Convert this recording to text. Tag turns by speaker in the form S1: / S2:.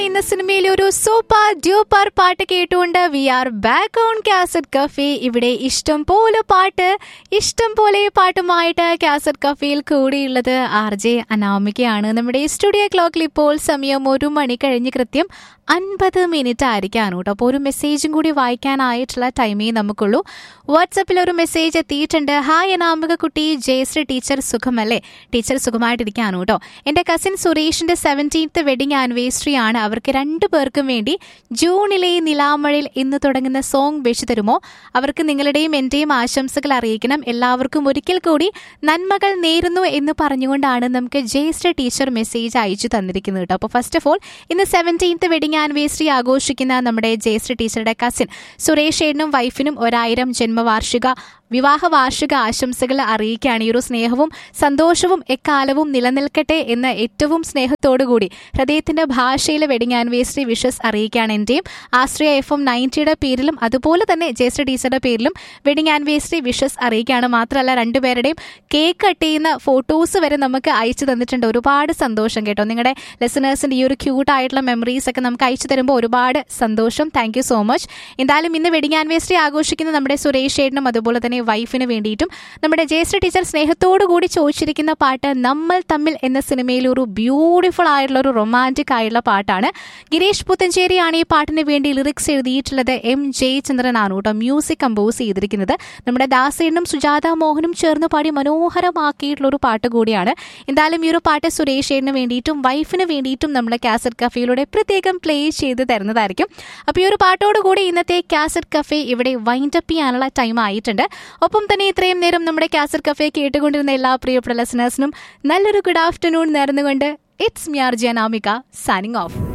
S1: എന്ന സിനിമയിലെ ഒരു സൂപ്പർ ഡ്യൂപ്പർ പാട്ട് കേട്ടുകൊണ്ട് we are back on cassette cafe ഇവിടെ ഇഷ്ടം പോലെ പാട്ട് ഇഷ്ടം പോലെ പാട്ടുമായിട്ട് കാസറ്റ് കഫേയിൽ കൂടിയുള്ളത് ആർ ജെ അനാമികയാണ് നമ്മുടെ സ്റ്റുഡിയോ ക്ലോക്കിൽ ഇപ്പോൾ സമയം ഒരു മണി കഴിഞ്ഞ് കൃത്യം അൻപത് മിനിറ്റ് ആയിരിക്കാണ് കേട്ടോ അപ്പോൾ ഒരു മെസ്സേജും കൂടി വായിക്കാനായിട്ടുള്ള ടൈമേ നമുക്കുള്ളൂ വാട്സപ്പിൽ ഒരു മെസ്സേജ് എത്തിയിട്ടുണ്ട് ഹായ് അനാമിക കുട്ടി ജയശ്രീ ടീച്ചർ സുഖമല്ലേ ടീച്ചർ സുഖമായിട്ടിരിക്കാണ് കേട്ടോ എൻ്റെ കസിൻ സുരേഷിൻ്റെ സെവൻറ്റീൻത്ത് വെഡിങ് ആനിവേഴ്സറി ആണ് അവർക്ക് രണ്ടു പേർക്കും വേണ്ടി ജൂണിലെ നിലാമഴയിൽ ഇന്ന് തുടങ്ങുന്ന സോങ് വെച്ചു തരുമോ അവർക്ക് നിങ്ങളുടെയും എൻ്റെയും ആശംസകൾ അറിയിക്കണം എല്ലാവർക്കും ഒരിക്കൽ കൂടി നന്മകൾ നേരുന്നു എന്ന് പറഞ്ഞുകൊണ്ടാണ് നമുക്ക് ജയശ്രീ ടീച്ചർ മെസ്സേജ് അയച്ചു തന്നിരിക്കുന്നത് കേട്ടോ അപ്പോൾ ഫസ്റ്റ് ഓഫ് ഓൾ ഇന്ന് സെവൻറ്റീൻത്ത് വെഡിങ് ആനിവേഴ്സറി ആഘോഷിക്കുന്ന നമ്മുടെ ജയശ്രീ ടീച്ചറുടെ കസിൻ സുരേഷ് ഏട്ടനും വൈഫിനും ഒരായിരം ജന്മവാർഷിക വിവാഹ വാർഷിക ആശംസകൾ അറിയിക്കുകയാണ് ഈ ഒരു സ്നേഹവും സന്തോഷവും എക്കാലവും നിലനിൽക്കട്ടെ എന്ന ഏറ്റവും സ്നേഹത്തോടുകൂടി ഹൃദയത്തിന്റെ ഭാഷയിലെ വെഡിങ് ആനിവേഴ്സറി വിഷസ് അറിയിക്കുകയാണ് എൻ്റെയും ആശ്രയ എഫ് എം നയൻറ്റിയുടെ പേരിലും അതുപോലെ തന്നെ ജയശ്രീ ടീച്ചറുടെ പേരിലും വെഡിങ് ആനിവേഴ്സറി വിഷസ് അറിയിക്കുകയാണ് മാത്രമല്ല രണ്ടുപേരുടെയും കേക്ക് കട്ട് ചെയ്യുന്ന ഫോട്ടോസ് വരെ നമുക്ക് അയച്ചു തന്നിട്ടുണ്ട് ഒരുപാട് സന്തോഷം കേട്ടോ നിങ്ങളുടെ ലെസണേഴ്സിന്റെ ഈ ഒരു ക്യൂട്ട് ആയിട്ടുള്ള മെമ്മറീസ് ഒക്കെ നമുക്ക് അയച്ചു തരുമ്പോൾ ഒരുപാട് സന്തോഷം താങ്ക് യു സോ മച്ച് എന്തായാലും ഇന്ന് വെഡിങ് ആനിവേഴ്സറി ആഘോഷിക്കുന്ന നമ്മുടെ സുരേഷ് ചേട്ടനും അതുപോലെ തന്നെ വൈഫിന് വേണ്ടിയിട്ടും നമ്മുടെ ജയശ്രീ ടീച്ചർ സ്നേഹത്തോടു കൂടി ചോദിച്ചിരിക്കുന്ന പാട്ട് നമ്മൾ തമ്മിൽ എന്ന സിനിമയിൽ ഒരു ബ്യൂട്ടിഫുൾ ആയിട്ടുള്ള ഒരു റൊമാൻറ്റിക് ആയിട്ടുള്ള പാട്ടാണ് ഗിരീഷ് പുത്തഞ്ചേരിയാണ് ഈ പാട്ടിന് വേണ്ടി ലിറിക്സ് എഴുതിയിട്ടുള്ളത് എം ജയചന്ദ്രനാണ് കേട്ടോ മ്യൂസിക് കമ്പോസ് ചെയ്തിരിക്കുന്നത് നമ്മുടെ ദാസേനും സുജാത മോഹനും ചേർന്ന് പാടി മനോഹരമാക്കിയിട്ടുള്ള ഒരു പാട്ട് കൂടിയാണ് എന്തായാലും ഈ ഒരു പാട്ട് സുരേഷ് ഏടിന് വേണ്ടിയിട്ടും വൈഫിന് വേണ്ടിയിട്ടും നമ്മൾ കാസറ്റ് കഫേയിലൂടെ പ്രത്യേകം പ്ലേ ചെയ്ത് തരുന്നതായിരിക്കും അപ്പോൾ ഈ ഒരു പാട്ടോടുകൂടി ഇന്നത്തെ കാസറ്റ് കഫേ ഇവിടെ വൈൻഡ് അപ്പ് ചെയ്യാനുള്ള ടൈം ആയിട്ടുണ്ട് ഒപ്പം തന്നെ ഇത്രയും നേരം നമ്മുടെ കാസറ്റ് കഫേ കേട്ടുകൊണ്ടിരുന്ന എല്ലാ പ്രിയപ്പെട്ട ലെസനേഴ്സിനും നല്ലൊരു ഗുഡ് ആഫ്റ്റർനൂൺ നേർന്നുകൊണ്ട് ഇറ്റ്സ് മ്യാർ ജനാമിക സൈനിങ് ഓഫ്